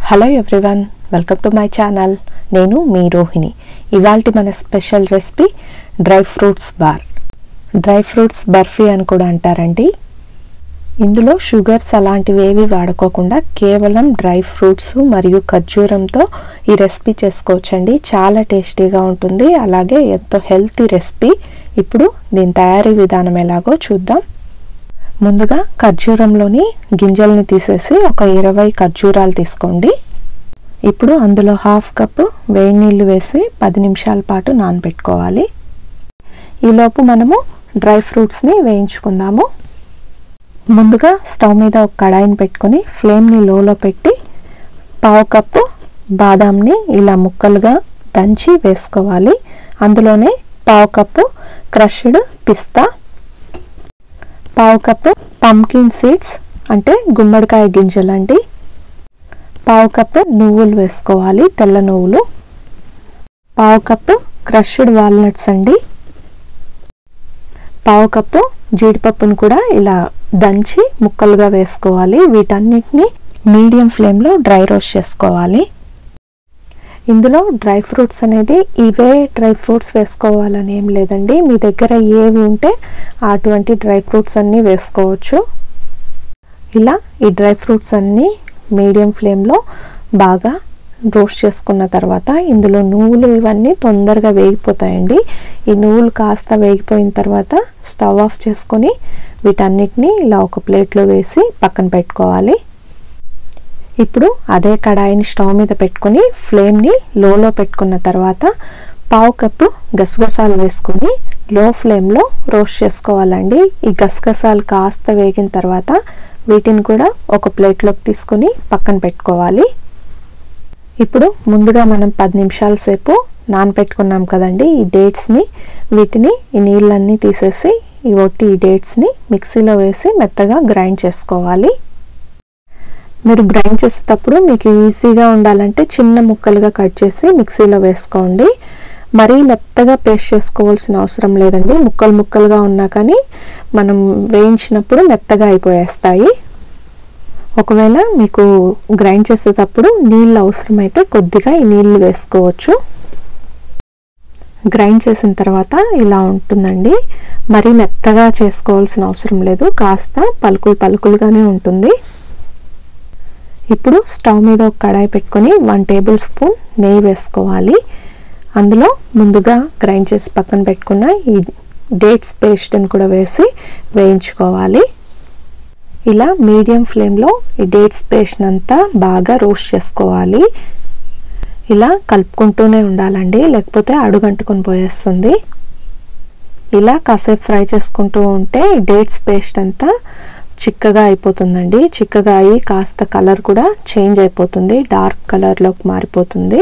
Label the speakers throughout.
Speaker 1: hello everyone welcome to my channel నేను మీ రోహిణి ఇవాల్టి మన special recipe dry fruits bar dry fruits barfi అని కూడా అంటారండి ఇందులో షుగర్స్ అలాంటివి ఏవి వాడుకోకుండా కేవలం డ్రై ఫ్రూట్స్ మరియు ఖర్జూరంతో ఈ రెసిపీ చేసుకోవచ్చండి చాలా టేస్టీగా ఉంటుంది అలాగే ఎంతో హెల్తీ రెసిపీ ఇప్పుడు దీని తయారీ విధానం ఎలాగో చూద్దాం ముందుగా ఖర్జూరంలోని గింజల్ని తీసేసి ఒక ఇరవై ఖర్జూరాలు తీసుకోండి ఇప్పుడు అందులో హాఫ్ కప్పు వేడి నీళ్ళు వేసి పది నిమిషాల పాటు నానబెట్టుకోవాలి ఈలోపు మనము డ్రై ఫ్రూట్స్ని వేయించుకుందాము ముందుగా స్టవ్ మీద ఒక కడాయిని పెట్టుకొని ఫ్లేమ్ని లోలో పెట్టి పావు కప్పు బాదాంని ఇలా ముక్కలుగా దంచి వేసుకోవాలి అందులోనే పావు కప్పు క్రష్డ్ పిస్తా పావు కప్పు పంకిన్ సీడ్స్ అంటే గుమ్మడికాయ గింజలండి పావు కప్పు నువ్వులు వేసుకోవాలి తెల్ల నువ్వులు పావు కప్పు క్రష్డ్ వాల్నట్స్ అండి పావు కప్పు జీడిపప్పును కూడా ఇలా దంచి ముక్కలుగా వేసుకోవాలి వీటన్నిటిని మీడియం ఫ్లేమ్లో డ్రై రోస్ట్ చేసుకోవాలి ఇందులో డ్రై ఫ్రూట్స్ అనేది ఇవే డ్రై ఫ్రూట్స్ వేసుకోవాలని ఏం లేదండి మీ దగ్గర ఏవి ఉంటే అటువంటి డ్రై ఫ్రూట్స్ అన్నీ వేసుకోవచ్చు ఇలా ఈ డ్రై ఫ్రూట్స్ అన్నీ మీడియం ఫ్లేమ్లో బాగా రోస్ట్ చేసుకున్న తర్వాత ఇందులో నువ్వులు ఇవన్నీ తొందరగా వేగిపోతాయండి ఈ నువ్వులు కాస్త వేగిపోయిన తర్వాత స్టవ్ ఆఫ్ చేసుకొని వీటన్నిటిని ఇలా ఒక ప్లేట్లో వేసి పక్కన పెట్టుకోవాలి ఇప్పుడు అదే కడాయిని స్టవ్ మీద పెట్టుకొని ఫ్లేమ్ని లోలో పెట్టుకున్న తర్వాత పావు కప్పు గసగసాలు వేసుకొని లో ఫ్లేమ్లో రోస్ట్ చేసుకోవాలండి ఈ గసగసాలు కాస్త వేగిన తర్వాత వీటిని కూడా ఒక ప్లేట్లోకి తీసుకొని పక్కన పెట్టుకోవాలి ఇప్పుడు ముందుగా మనం పది నిమిషాల సేపు నానపెట్టుకున్నాం కదండి ఈ డేట్స్ని వీటిని ఈ నీళ్ళన్నీ తీసేసి ఈ ఒట్టి ఈ డేట్స్ని మిక్సీలో వేసి మెత్తగా గ్రైండ్ చేసుకోవాలి మీరు గ్రైండ్ చేసేటప్పుడు మీకు ఈజీగా ఉండాలంటే చిన్న ముక్కలుగా కట్ చేసి మిక్సీలో వేసుకోండి మరీ మెత్తగా పేస్ట్ చేసుకోవాల్సిన అవసరం లేదండి ముక్కలు ముక్కలుగా ఉన్నా కానీ మనం వేయించినప్పుడు మెత్తగా అయిపోయేస్తాయి ఒకవేళ మీకు గ్రైండ్ చేసేటప్పుడు నీళ్ళు అవసరమైతే కొద్దిగా ఈ నీళ్ళు వేసుకోవచ్చు గ్రైండ్ చేసిన తర్వాత ఇలా ఉంటుందండి మరీ మెత్తగా చేసుకోవాల్సిన అవసరం లేదు కాస్త పలుకులు పలుకులుగానే ఉంటుంది ఇప్పుడు స్టవ్ మీద ఒక కడాయి పెట్టుకొని వన్ టేబుల్ స్పూన్ నెయ్యి వేసుకోవాలి అందులో ముందుగా గ్రైండ్ చేసి పక్కన పెట్టుకున్న ఈ డేట్స్ పేస్ట్ని కూడా వేసి వేయించుకోవాలి ఇలా మీడియం ఫ్లేమ్లో ఈ డేట్స్ పేస్ట్ అంతా బాగా రోస్ట్ చేసుకోవాలి ఇలా కలుపుకుంటూనే ఉండాలండి లేకపోతే అడుగంటుకొని పోయేస్తుంది ఇలా కాసేపు ఫ్రై చేసుకుంటూ ఉంటే డేట్స్ పేస్ట్ అంతా చిక్కగా అయిపోతుందండి చిక్కగా అయి కాస్త కలర్ కూడా చేంజ్ అయిపోతుంది డార్క్ కలర్లోకి మారిపోతుంది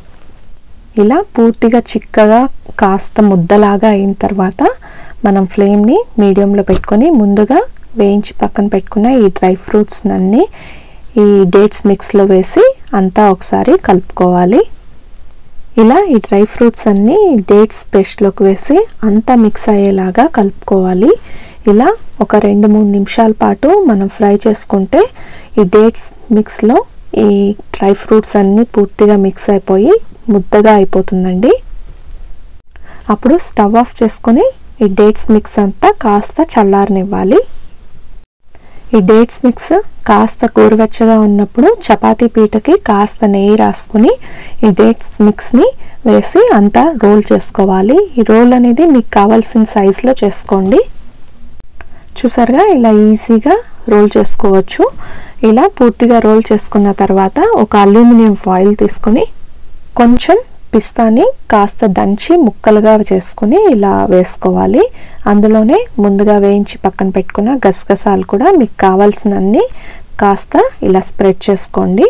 Speaker 1: ఇలా పూర్తిగా చిక్కగా కాస్త ముద్దలాగా అయిన తర్వాత మనం ఫ్లేమ్ని మీడియంలో పెట్టుకొని ముందుగా వేయించి పక్కన పెట్టుకున్న ఈ డ్రై ఫ్రూట్స్ అన్నీ ఈ డేట్స్ మిక్స్లో వేసి అంతా ఒకసారి కలుపుకోవాలి ఇలా ఈ డ్రై ఫ్రూట్స్ అన్నీ డేట్స్ పేస్ట్లోకి వేసి అంతా మిక్స్ అయ్యేలాగా కలుపుకోవాలి ఇలా ఒక రెండు మూడు నిమిషాల పాటు మనం ఫ్రై చేసుకుంటే ఈ డేట్స్ మిక్స్లో ఈ డ్రై ఫ్రూట్స్ అన్నీ పూర్తిగా మిక్స్ అయిపోయి ముద్దగా అయిపోతుందండి అప్పుడు స్టవ్ ఆఫ్ చేసుకొని ఈ డేట్స్ మిక్స్ అంతా కాస్త చల్లారనివ్వాలి ఈ డేట్స్ మిక్స్ కాస్త కూరవెచ్చగా ఉన్నప్పుడు చపాతీ పీటకి కాస్త నెయ్యి రాసుకుని ఈ డేట్స్ మిక్స్ని వేసి అంతా రోల్ చేసుకోవాలి ఈ రోల్ అనేది మీకు కావాల్సిన సైజులో చేసుకోండి చూసారుగా ఇలా ఈజీగా రోల్ చేసుకోవచ్చు ఇలా పూర్తిగా రోల్ చేసుకున్న తర్వాత ఒక అల్యూమినియం ఫాయిల్ తీసుకొని కొంచెం పిస్తాని కాస్త దంచి ముక్కలుగా చేసుకుని ఇలా వేసుకోవాలి అందులోనే ముందుగా వేయించి పక్కన పెట్టుకున్న గసగసాలు కూడా మీకు కావాల్సినన్ని కాస్త ఇలా స్ప్రెడ్ చేసుకోండి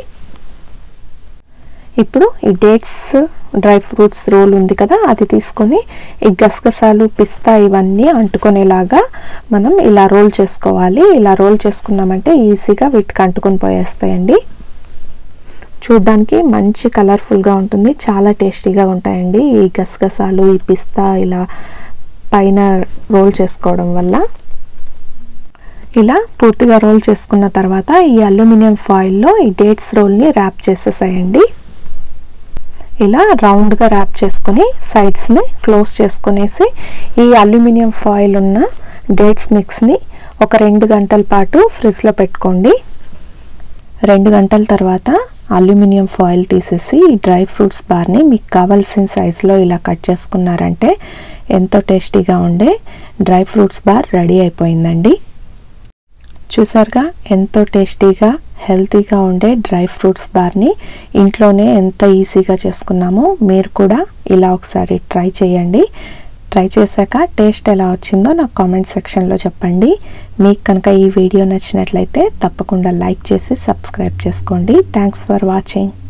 Speaker 1: ఇప్పుడు ఈ డేట్స్ డ్రై ఫ్రూట్స్ రోల్ ఉంది కదా అది తీసుకొని ఈ గసగసాలు పిస్తా ఇవన్నీ అంటుకునేలాగా మనం ఇలా రోల్ చేసుకోవాలి ఇలా రోల్ చేసుకున్నామంటే ఈజీగా వీటికి అంటుకొని పోయేస్తాయండి చూడ్డానికి మంచి కలర్ఫుల్గా ఉంటుంది చాలా టేస్టీగా ఉంటాయండి ఈ గసగసాలు ఈ పిస్తా ఇలా పైన రోల్ చేసుకోవడం వల్ల ఇలా పూర్తిగా రోల్ చేసుకున్న తర్వాత ఈ అల్యూమినియం ఫాయిల్లో ఈ డేట్స్ రోల్ని ర్యాప్ చేసేసేయండి ఇలా రౌండ్గా ర్యాప్ చేసుకొని సైడ్స్ని క్లోజ్ చేసుకునేసి ఈ అల్యూమినియం ఫాయిల్ ఉన్న డేట్స్ మిక్స్ని ఒక రెండు గంటల పాటు ఫ్రిడ్జ్లో పెట్టుకోండి రెండు గంటల తర్వాత అల్యూమినియం ఫాయిల్ తీసేసి ఈ డ్రై ఫ్రూట్స్ బార్ని మీకు కావాల్సిన సైజులో ఇలా కట్ చేసుకున్నారంటే ఎంతో టేస్టీగా ఉండే డ్రై ఫ్రూట్స్ బార్ రెడీ అయిపోయిందండి చూసారుగా ఎంతో టేస్టీగా హెల్తీగా ఉండే డ్రై ఫ్రూట్స్ బార్ని ఇంట్లోనే ఎంత ఈజీగా చేసుకున్నామో మీరు కూడా ఇలా ఒకసారి ట్రై చేయండి ట్రై చేశాక టేస్ట్ ఎలా వచ్చిందో నాకు కామెంట్ సెక్షన్లో చెప్పండి మీకు కనుక ఈ వీడియో నచ్చినట్లయితే తప్పకుండా లైక్ చేసి సబ్స్క్రైబ్ చేసుకోండి థ్యాంక్స్ ఫర్ వాచింగ్